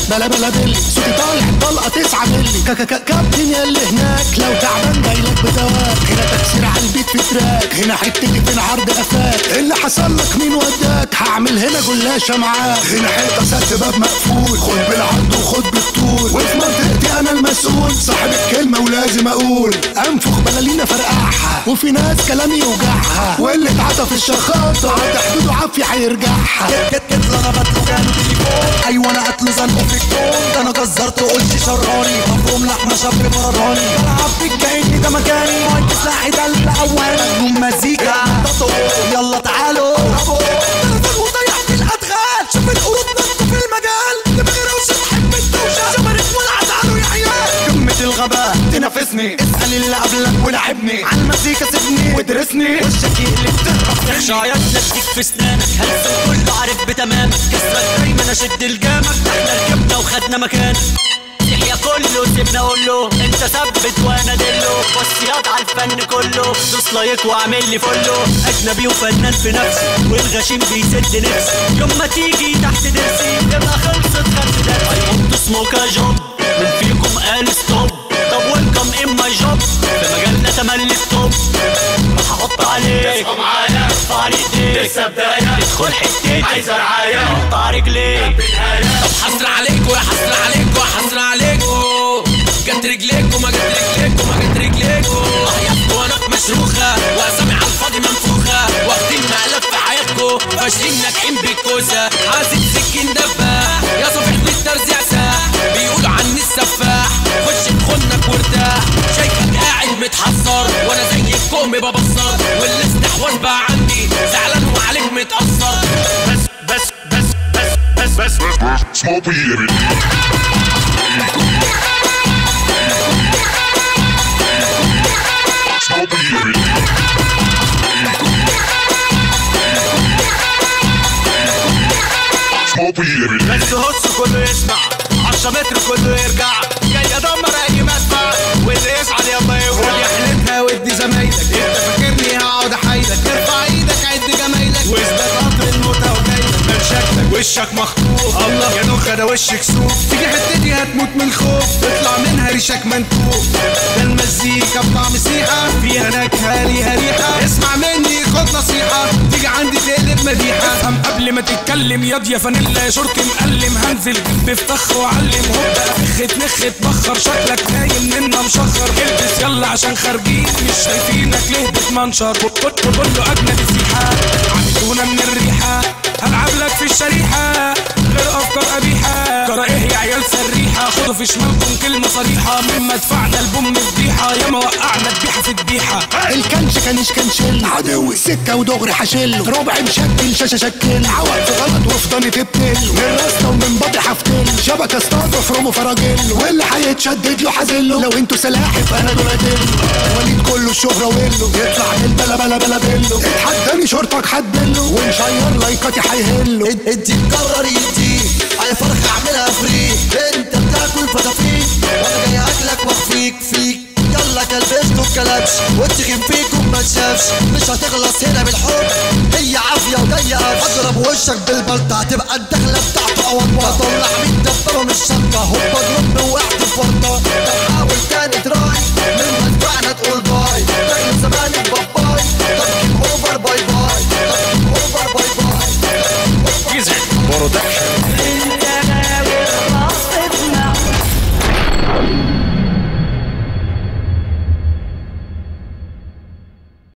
بلا بلا بلي صوتي طالع طلقه تسعة ملي كا- كا- كا- كابتن يا اللي هناك لو تعبان جايلك بدواك هنا تكسير على البيت في تراك هنا حتتي فين عرض قفاك اللي حصل لك مين وداك هعمل هنا جلاشة معاك هنا حيطة سد باب مقفول خد بالعرض وخد بالطول وفي منطقتي انا المسؤول صاحب الكلمة ولازم اقول انفخ بلالينا فرقعها وفي ناس كلامي يوجعها واللي اتعطى في الشخاطة عدى حدوده عافية هيرجعها جت جت انا بطلو كانوا تليفون ايوه انا قتله زنقه في الكون ده انا جزرت قلت شراني مفهوم لحمه شاب براني بلعب فيك كاني ده مكاني مايك سلاحي ده الاول نجوم مزيكا يلا تعالوا تلفون وضيع في الادغال شوف القرود نطوا في المجال دماغي روشه تحب الدوشه جمرت ولعت عنه يا عيال قمة الغباء تنافسني اسأل اللي قبلك ولعبني على المزيكا سيبني وادرسني وشك يقلب تهرب شعيات نفسك في اسنانك هلس وكله عارف بتمامك كسرك دايما اشد الجامك احنا ركبنا وخدنا مكانك يحيى كله سيبنا اقول له انت ثبت وانا دله وصيات على الفن كله دوس لايك واعمل لي فولو اجنبي وفنان في نفسي والغشيم بيسد نفسي يوم ما تيجي تحت درسي تبقى خلصت خدت درسي اي ونت سموك جوب من فيكم قال ستوب طب ويلكم ان ماي جوب في مجالنا تملي التوب هحط عليك تصحى معايا ارفع على ايديك لسه بداية ادخل حتتي عايز رعاية اقطع رجليك طب حصر عليكوا يا حصر عليكوا يا حصر عليكوا جت رجليكوا ما جت رجليكوا ما جت رجليكوا حياتكوا وانا مشروخة واسامي على الفاضي منفوخة واخدين مقلب في حياتكوا فاشلين ناجحين بالكوسة عازم سكين دباح يا صفيح بالترزيع ساح بيقولوا عني السفاح خش بخنك وارتاح شايفك قاعد متحسر وانا زي الكوم ببصر والاستحواذ بقى عندي زعلان وعليك متأثر بس بس بس بس بس بس Smoke weed every day. Smoke weed every day. Smoke weed every day. بس هص كله يسمع عشرة متر كله يرجع جاي ادمر اي مدفع واللي يزعل يلا يولع يحلتها ودي زمايلك انت فاكرني هقعد احايلك ارفع ايدك عد جمايلك واثبت قطر الموتى وجايلك من شكلك وشك مخطوف الله يا نخ ده وشك سوف تيجي حتتي هتموت من الخوف تطلع منها ريشك منتوف ده المزيكا بطعم سيحة فيها نكهة ليها ريحة اسمع مني خد نصيحة تيجي عندي تقلب مديحة افهم قبل ما تتكلم ياض يا فانيلا شورت مقلم هنزل جنب في فخ وعلم هوبا نخت نخت بخر شكلك نايم منا مشخر البس يلا عشان خارجين مش شايفينك ليه بتمنشر كل كله اجنبي سيحة عملونا من الريحة هلعب لك في الشريحة غير افكار قبيحة ترى ايه يا عيال سريحة خدوا في شمالكم كلمة صريحة مما دفعنا البوم فضيحة ياما وقعنا ذبيحة في ذبيحة الكنش كانش كنشل عدوي سكة ودغري حشله ربع مشكل شاشة شكل عوق في غلط وفضاني تبتل من راسنا ومن بطي حفتل شبكة اصطاد وفرمه فراجل واللي هيتشدد له حازله لو انتوا سلاحف انا دوناتيلو وليد كله الشهرة ويلو يطلع من بلا بلا بلا بيلو اتحداني شورتك حدله ونشير لايكاتي هيهله انت مقرر يدي على فرخة اعملها فري انت بتاكل فتافيك وانا جاي اكلك واخفيك فيك يلا كلبشت وكلبش واتخن فيكم ما تشافش مش هتخلص هنا بالحب هي عافية وجاية قفش اضرب وشك بالبلطة هتبقى الدخلة بتاعته اوضة طلع من دبابة من الشنطة هوبا ضرب وقعت في ورطة طب حاول تاني تراي